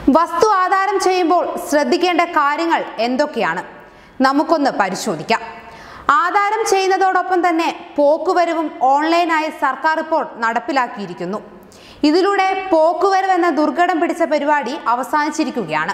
വസ്തു ആധാരം ചെയ്യുമ്പോൾ ശ്രദ്ധിക്കേണ്ട കാര്യങ്ങൾ എന്തൊക്കെയാണ് നമുക്കൊന്ന് പരിശോധിക്കാം ആധാരം ചെയ്യുന്നതോടൊപ്പം തന്നെ പോക്കുവരവും ഓൺലൈനായി സർക്കാർ ഇപ്പോൾ നടപ്പിലാക്കിയിരിക്കുന്നു ഇതിലൂടെ പോക്കുവരവ് എന്ന ദുർഘടം പിടിച്ച പരിപാടി അവസാനിച്ചിരിക്കുകയാണ്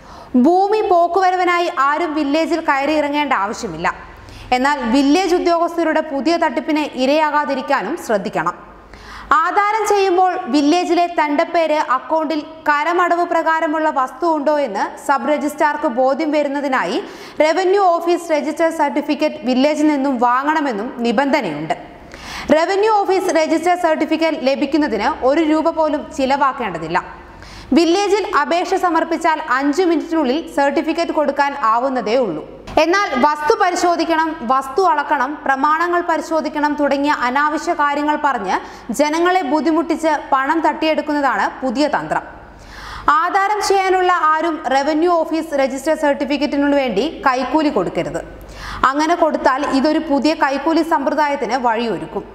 ഭൂമി പോക്കുവരവിനായി ആരും വില്ലേജിൽ കയറി ഇറങ്ങേണ്ട ആവശ്യമില്ല എന്നാൽ വില്ലേജ് ഉദ്യോഗസ്ഥരുടെ പുതിയ തട്ടിപ്പിന് ഇരയാകാതിരിക്കാനും ശ്രദ്ധിക്കണം ആധാരം ചെയ്യുമ്പോൾ വില്ലേജിലെ തണ്ടപ്പേര് അക്കൗണ്ടിൽ കരമടവ് പ്രകാരമുള്ള വസ്തു ഉണ്ടോ എന്ന് സബ് രജിസ്ട്രാർക്ക് ബോധ്യം വരുന്നതിനായി റവന്യൂ ഓഫീസ് രജിസ്റ്റർ സർട്ടിഫിക്കറ്റ് വില്ലേജിൽ നിന്നും വാങ്ങണമെന്നും നിബന്ധനയുണ്ട് റവന്യൂ ഓഫീസ് രജിസ്റ്റർ സർട്ടിഫിക്കറ്റ് ലഭിക്കുന്നതിന് ഒരു രൂപ പോലും ചിലവാക്കേണ്ടതില്ല വില്ലേജിൽ അപേക്ഷ സമർപ്പിച്ചാൽ അഞ്ചു മിനിറ്റിനുള്ളിൽ സർട്ടിഫിക്കറ്റ് കൊടുക്കാൻ ആവുന്നതേ ഉള്ളൂ എന്നാൽ വസ്തു പരിശോധിക്കണം വസ്തു അളക്കണം പ്രമാണങ്ങൾ പരിശോധിക്കണം തുടങ്ങിയ അനാവശ്യ കാര്യങ്ങൾ പറഞ്ഞ് ജനങ്ങളെ ബുദ്ധിമുട്ടിച്ച് പണം തട്ടിയെടുക്കുന്നതാണ് പുതിയ തന്ത്രം ആധാരം ചെയ്യാനുള്ള ആരും റവന്യൂ ഓഫീസ് രജിസ്റ്റർ സർട്ടിഫിക്കറ്റിനു വേണ്ടി കൈക്കൂലി കൊടുക്കരുത് അങ്ങനെ കൊടുത്താൽ ഇതൊരു പുതിയ കൈക്കൂലി സമ്പ്രദായത്തിന് വഴിയൊരുക്കും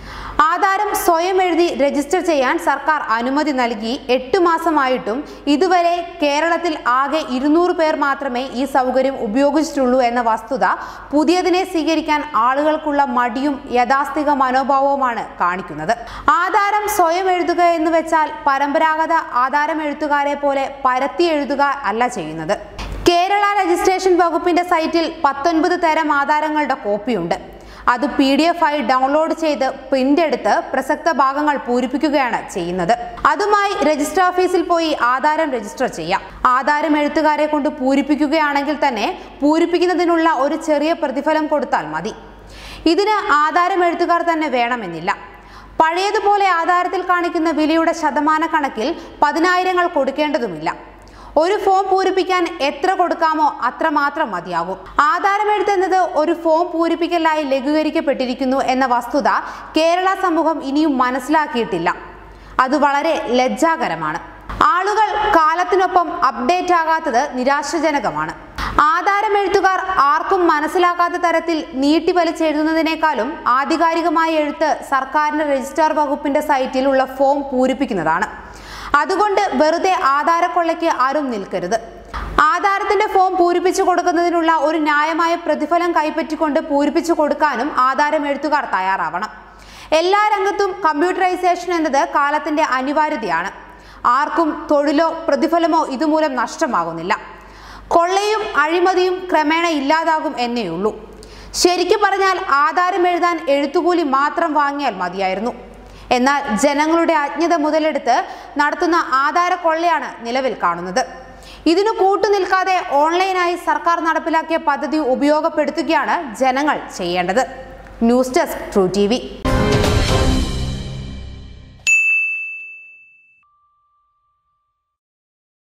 ആധാരം സ്വയം എഴുതി രജിസ്റ്റർ ചെയ്യാൻ സർക്കാർ അനുമതി നൽകി എട്ട് മാസമായിട്ടും ഇതുവരെ കേരളത്തിൽ ആകെ ഇരുന്നൂറ് പേർ മാത്രമേ ഈ സൗകര്യം ഉപയോഗിച്ചിട്ടുള്ളൂ എന്ന വസ്തുത പുതിയതിനെ സ്വീകരിക്കാൻ ആളുകൾക്കുള്ള മടിയും യാഥാസ്ഥിക മനോഭാവവുമാണ് കാണിക്കുന്നത് ആധാരം സ്വയം എഴുതുക എന്ന് വെച്ചാൽ പരമ്പരാഗത ആധാരം എഴുത്തുകാരെ പോലെ പരത്തി എഴുതുക അല്ല ചെയ്യുന്നത് കേരള രജിസ്ട്രേഷൻ വകുപ്പിന്റെ സൈറ്റിൽ പത്തൊൻപത് തരം ആധാരങ്ങളുടെ കോപ്പിയുണ്ട് അത് പി ഡി എഫ് ആയി ഡൗൺലോഡ് ചെയ്ത് പ്രിന്റ് എടുത്ത് പ്രസക്ത ഭാഗങ്ങൾ പൂരിപ്പിക്കുകയാണ് ചെയ്യുന്നത് അതുമായി രജിസ്റ്റർ ഓഫീസിൽ പോയി ആധാരം രജിസ്റ്റർ ചെയ്യാം ആധാരം എഴുത്തുകാരെ കൊണ്ട് പൂരിപ്പിക്കുകയാണെങ്കിൽ തന്നെ പൂരിപ്പിക്കുന്നതിനുള്ള ഒരു ചെറിയ പ്രതിഫലം കൊടുത്താൽ മതി ഇതിന് ആധാരം എഴുത്തുകാർ തന്നെ വേണമെന്നില്ല പഴയതുപോലെ ആധാരത്തിൽ കാണിക്കുന്ന വിലയുടെ ശതമാന കണക്കിൽ പതിനായിരങ്ങൾ കൊടുക്കേണ്ടതുമില്ല ഒരു ഫോം പൂരിപ്പിക്കാൻ എത്ര കൊടുക്കാമോ അത്ര മാത്രം മതിയാകും ആധാരമെഴുത്ത് എന്നത് ഒരു ഫോം പൂരിപ്പിക്കലായി ലഘൂകരിക്കപ്പെട്ടിരിക്കുന്നു എന്ന വസ്തുത കേരള സമൂഹം ഇനിയും മനസ്സിലാക്കിയിട്ടില്ല അത് വളരെ ലജ്ജാകരമാണ് ആളുകൾ കാലത്തിനൊപ്പം അപ്ഡേറ്റ് ആകാത്തത് നിരാശാജനകമാണ് ആധാരമെഴുത്തുകാർ ആർക്കും മനസ്സിലാക്കാത്ത തരത്തിൽ നീട്ടി വലിച്ചെഴുതുന്നതിനേക്കാളും ആധികാരികമായ എഴുത്ത് സർക്കാരിന്റെ രജിസ്ട്രാർ വകുപ്പിന്റെ സൈറ്റിൽ ഉള്ള ഫോം പൂരിപ്പിക്കുന്നതാണ് അതുകൊണ്ട് വെറുതെ ആധാരക്കൊള്ളയ്ക്ക് ആരും നിൽക്കരുത് ആധാരത്തിന്റെ ഫോം പൂരിപ്പിച്ചു കൊടുക്കുന്നതിനുള്ള ഒരു ന്യായമായ പ്രതിഫലം കൈപ്പറ്റിക്കൊണ്ട് പൂരിപ്പിച്ചു കൊടുക്കാനും ആധാരം എഴുത്തുകാർ തയ്യാറാവണം എല്ലാ രംഗത്തും കമ്പ്യൂട്ടറൈസേഷൻ എന്നത് കാലത്തിന്റെ അനിവാര്യതയാണ് ആർക്കും തൊഴിലോ പ്രതിഫലമോ ഇതുമൂലം നഷ്ടമാകുന്നില്ല കൊള്ളയും അഴിമതിയും ക്രമേണ ഇല്ലാതാകും എന്നേയുള്ളൂ ശരിക്കു പറഞ്ഞാൽ ആധാരം എഴുതാൻ എഴുത്തുകൂലി മാത്രം വാങ്ങിയാൽ മതിയായിരുന്നു എന്നാൽ ജനങ്ങളുടെ അജ്ഞത മുതലെടുത്ത് നടത്തുന്ന ആധാര കൊള്ളയാണ് നിലവിൽ കാണുന്നത് ഇതിനു കൂട്ടുനിൽക്കാതെ ഓൺലൈനായി സർക്കാർ നടപ്പിലാക്കിയ പദ്ധതി ഉപയോഗപ്പെടുത്തുകയാണ് ജനങ്ങൾ ചെയ്യേണ്ടത് ന്യൂസ് ഡെസ്ക് ട്രൂ ടി